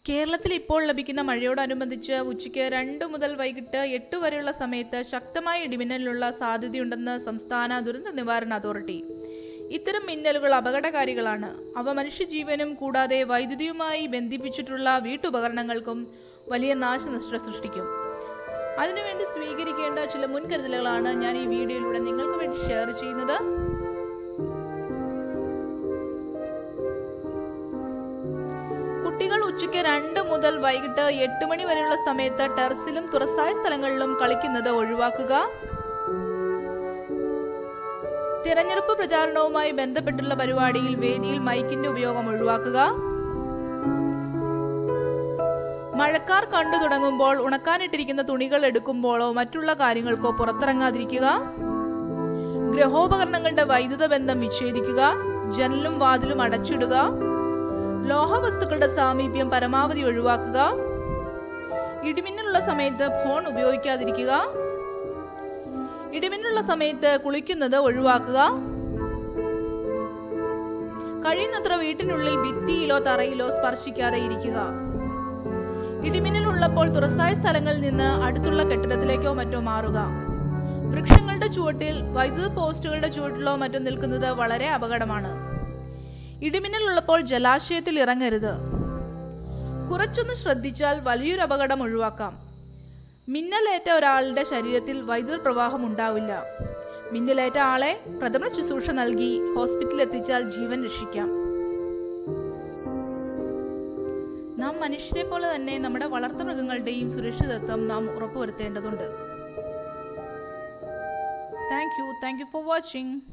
കേരളത്തിൽ ഇപ്പോൾ ലഭിക്കുന്ന മഴയോടനുബന്ധിച്ച് ഉച്ചയ്ക്ക് രണ്ട് മുതൽ വൈകിട്ട് എട്ട് വരെയുള്ള സമയത്ത് ശക്തമായ ഇടിമിന്നലിനുള്ള സാധ്യതയുണ്ടെന്ന് സംസ്ഥാന ദുരന്ത നിവാരണ അതോറിറ്റി ഇത്തരം മിന്നലുകൾ അപകടകാരികളാണ് അവ മനുഷ്യജീവനും കൂടാതെ വൈദ്യുതിയുമായി ബന്ധിപ്പിച്ചിട്ടുള്ള വീട്ടുപകരണങ്ങൾക്കും വലിയ നാശനഷ്ടം സൃഷ്ടിക്കും അതിനുവേണ്ടി സ്വീകരിക്കേണ്ട ചില മുൻകരുതലുകളാണ് ഞാൻ ഈ വീഡിയോയിലൂടെ നിങ്ങൾക്ക് വേണ്ടി ഷെയർ ചെയ്യുന്നത് കുട്ടികൾ ഉച്ചയ്ക്ക് രണ്ട് മുതൽ വൈകിട്ട് എട്ട് മണി വരെയുള്ള സമയത്ത് ടെറസിലും തുറസായ സ്ഥലങ്ങളിലും കളിക്കുന്നത് ഒഴിവാക്കുക തിരഞ്ഞെടുപ്പ് പ്രചാരണവുമായി ബന്ധപ്പെട്ടുള്ള പരിപാടിയിൽ വേദിയിൽ മൈക്കിന്റെ ഉപയോഗം ഒഴിവാക്കുക മഴക്കാർ കണ്ടു തുടങ്ങുമ്പോൾ ഉണക്കാനിട്ടിരിക്കുന്ന തുണികൾ എടുക്കുമ്പോഴോ മറ്റുള്ള കാര്യങ്ങൾക്കോ പുറത്തിറങ്ങാതിരിക്കുക ഗൃഹോപകരണങ്ങളുടെ വൈദ്യുത ബന്ധം വിച്ഛേദിക്കുക ജനലും വാതിലും അടച്ചിടുക ലോഹവസ്തുക്കളുടെ സാമീപ്യം പരമാവധി ഒഴിവാക്കുക ഇടിമിന്നലുള്ള സമയത്ത് ഫോൺ ഉപയോഗിക്കാതിരിക്കുക ഇടിമിന്നലുള്ള സമയത്ത് കുളിക്കുന്നത് ഒഴിവാക്കുക കഴിയുന്നത്ര വീട്ടിനുള്ളിൽ ഭിത്തിയിലോ തറയിലോ സ്പർശിക്കാതെ ഇരിക്കുക ഇടിമിന്നൽ ഉള്ളപ്പോൾ തുറസായ സ്ഥലങ്ങളിൽ നിന്ന് അടുത്തുള്ള കെട്ടിടത്തിലേക്കോ മറ്റോ മാറുക വൃക്ഷങ്ങളുടെ ചുവട്ടിൽ വൈദ്യുത പോസ്റ്റുകളുടെ ചുവട്ടിലോ മറ്റോ നിൽക്കുന്നത് വളരെ അപകടമാണ് ഇടിമിന്നൽ ഉള്ളപ്പോൾ ജലാശയത്തിൽ ഇറങ്ങരുത് കുറച്ചൊന്ന് ശ്രദ്ധിച്ചാൽ വലിയൊരു അപകടം ഒഴിവാക്കാം മിന്നലേറ്റ ഒരാളുടെ ശരീരത്തിൽ വൈദ്യുത പ്രവാഹം ഉണ്ടാവില്ല മിന്നലേറ്റ ആളെ പ്രഥമ ശുശ്രൂഷ നൽകി ഹോസ്പിറ്റലിൽ എത്തിച്ചാൽ ജീവൻ രക്ഷിക്കാം നാം മനുഷ്യരെ പോലെ തന്നെ നമ്മുടെ വളർത്തുമൃഗങ്ങളുടെയും സുരക്ഷിതത്വം നാം ഉറപ്പുവരുത്തേണ്ടതുണ്ട് thank you thank you for watching